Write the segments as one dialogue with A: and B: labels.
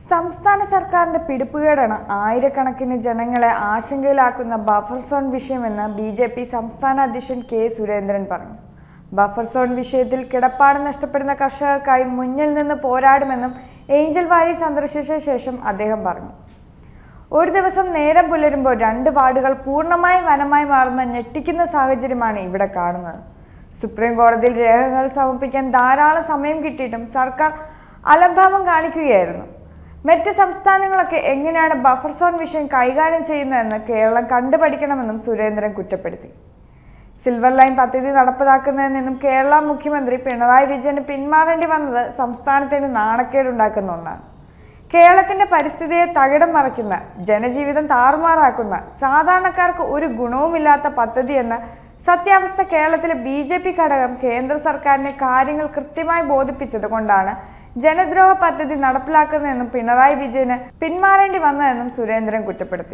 A: സംസ്ഥാന സർക്കാരിന്റെ പിടിപ്പുകേടാണ് ആയിരക്കണക്കിന് ജനങ്ങളെ ആശങ്കയിലാക്കുന്ന ബഫർ സോൺ വിഷയമെന്ന് ബി ജെ പി സംസ്ഥാന അധ്യക്ഷൻ കെ സുരേന്ദ്രൻ പറഞ്ഞു ബഫർ സോൺ വിഷയത്തിൽ കിടപ്പാട് നഷ്ടപ്പെടുന്ന കർഷകർക്കായി മുന്നിൽ നിന്ന് പോരാടുമെന്നും ഏഞ്ചൽ വാലി സന്ദർശിച്ച ശേഷം അദ്ദേഹം പറഞ്ഞു ഒരു ദിവസം നേരം പുലരുമ്പോൾ രണ്ട് വാർഡുകൾ പൂർണ്ണമായി വനമായി മാറുന്ന ഞെട്ടിക്കുന്ന സാഹചര്യമാണ് ഇവിടെ കാണുന്നത് സുപ്രീം കോടതിയിൽ രേഖകൾ സമർപ്പിക്കാൻ ധാരാളം സമയം കിട്ടിയിട്ടും സർക്കാർ അലംഭാവം കാണിക്കുകയായിരുന്നു മറ്റ് സംസ്ഥാനങ്ങളൊക്കെ എങ്ങനെയാണ് ബഫർ സോൺ വിഷയം കൈകാര്യം ചെയ്യുന്നതെന്ന് കേരളം കണ്ടുപഠിക്കണമെന്നും സുരേന്ദ്രൻ കുറ്റപ്പെടുത്തി സിൽവർ ലൈൻ പദ്ധതി നടപ്പിലാക്കുന്നതിൽ നിന്നും കേരള മുഖ്യമന്ത്രി പിണറായി വിജയന് പിന്മാറേണ്ടി വന്നത് സംസ്ഥാനത്തിന് നാണക്കേടുണ്ടാക്കുന്ന ഒന്നാണ് കേരളത്തിന്റെ പരിസ്ഥിതിയെ തകിടം മറിക്കുന്ന ജനജീവിതം താറുമാറാക്കുന്ന സാധാരണക്കാർക്ക് ഒരു ഗുണവുമില്ലാത്ത പദ്ധതി എന്ന സത്യാവസ്ഥ കേരളത്തിലെ ബി ജെ പി ഘടകം കേന്ദ്ര സർക്കാരിനെ കാര്യങ്ങൾ കൃത്യമായി ബോധിപ്പിച്ചത് കൊണ്ടാണ് ജനദ്രോഹ പദ്ധതി നടപ്പിലാക്കുന്നതെന്നും പിണറായി വിജയന് പിന്മാറേണ്ടി വന്നതെന്നും സുരേന്ദ്രൻ കുറ്റപ്പെടുത്തി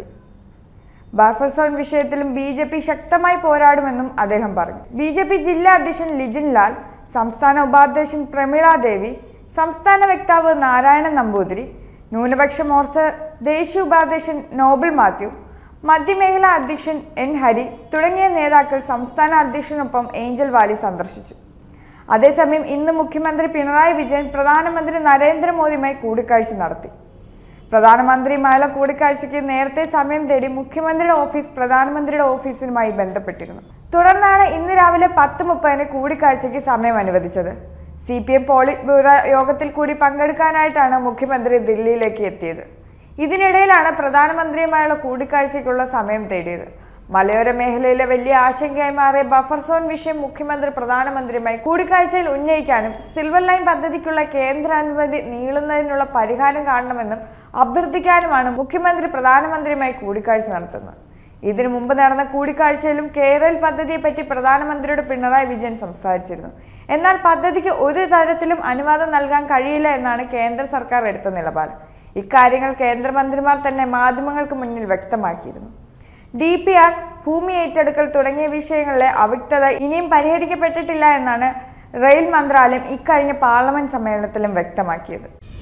A: ബഫർ സോൺ വിഷയത്തിലും ബി ജെ പി ശക്തമായി പോരാടുമെന്നും അദ്ദേഹം പറഞ്ഞു ബി ജെ പി ജില്ലാ അധ്യക്ഷൻ ലിജിൻ ലാൽ സംസ്ഥാന ഉപാധ്യക്ഷൻ പ്രമീള ദേവി സംസ്ഥാന വക്താവ് നാരായണൻ നമ്പൂതിരി ന്യൂനപക്ഷ മോർച്ച ദേശീയ ഉപാധ്യക്ഷൻ നോബിൾ മാത്യു മധ്യമേഖലാ അധ്യക്ഷൻ എൻ ഹരി തുടങ്ങിയ നേതാക്കൾ സംസ്ഥാന അധ്യക്ഷനൊപ്പം ഏഞ്ചൽ വാലി സന്ദർശിച്ചു അതേസമയം ഇന്ന് മുഖ്യമന്ത്രി പിണറായി വിജയൻ പ്രധാനമന്ത്രി നരേന്ദ്രമോദിയുമായി കൂടിക്കാഴ്ച നടത്തി പ്രധാനമന്ത്രിയുമായുള്ള കൂടിക്കാഴ്ചയ്ക്ക് നേരത്തെ സമയം തേടി മുഖ്യമന്ത്രിയുടെ ഓഫീസ് പ്രധാനമന്ത്രിയുടെ ഓഫീസുമായി ബന്ധപ്പെട്ടിരുന്നു തുടർന്നാണ് ഇന്ന് രാവിലെ പത്ത് മുപ്പതിന് കൂടിക്കാഴ്ചയ്ക്ക് സമയം അനുവദിച്ചത് C P M polit bureau യോഗത്തിൽ കൂടി പങ്കെടുക്കാനായിട്ടാണ് മുഖ്യമന്ത്രി ദില്ലിയിലേക്ക് എത്തിയത് ഇതിനിടയിലാണ് പ്രധാനമന്ത്രിയുമായുള്ള കൂടിക്കാഴ്ചയ്ക്കുള്ള സമയം തേടിയത് മലയോര മേഖലയിലെ വലിയ ആശങ്കയായി മാറിയ ബഫർ സോൺ വിഷയം മുഖ്യമന്ത്രി പ്രധാനമന്ത്രിയുമായി കൂടിക്കാഴ്ചയിൽ ഉന്നയിക്കാനും സിൽവർ ലൈൻ പദ്ധതിക്കുള്ള കേന്ദ്ര അനുമതി നീളുന്നതിനുള്ള പരിഹാരം കാണണമെന്നും അഭ്യർത്ഥിക്കാനുമാണ് മുഖ്യമന്ത്രി പ്രധാനമന്ത്രിയുമായി കൂടിക്കാഴ്ച നടത്തുന്നത് ഇതിനു മുമ്പ് നടന്ന കൂടിക്കാഴ്ചയിലും കേരൾ പദ്ധതിയെപ്പറ്റി പ്രധാനമന്ത്രിയോട് പിണറായി വിജയൻ സംസാരിച്ചിരുന്നു എന്നാൽ പദ്ധതിക്ക് ഒരു തരത്തിലും അനുവാദം നൽകാൻ കഴിയില്ല എന്നാണ് കേന്ദ്ര സർക്കാർ എടുത്ത നിലപാട് ഇക്കാര്യങ്ങൾ കേന്ദ്രമന്ത്രിമാർ തന്നെ മാധ്യമങ്ങൾക്ക് മുന്നിൽ വ്യക്തമാക്കിയിരുന്നു ഡി പി ആർ ഭൂമി ഏറ്റെടുക്കൽ തുടങ്ങിയ വിഷയങ്ങളിലെ അവ്യക്തത ഇനിയും പരിഹരിക്കപ്പെട്ടിട്ടില്ല എന്നാണ് റെയിൽ മന്ത്രാലയം ഇക്കഴിഞ്ഞ പാർലമെന്റ് സമ്മേളനത്തിലും വ്യക്തമാക്കിയത്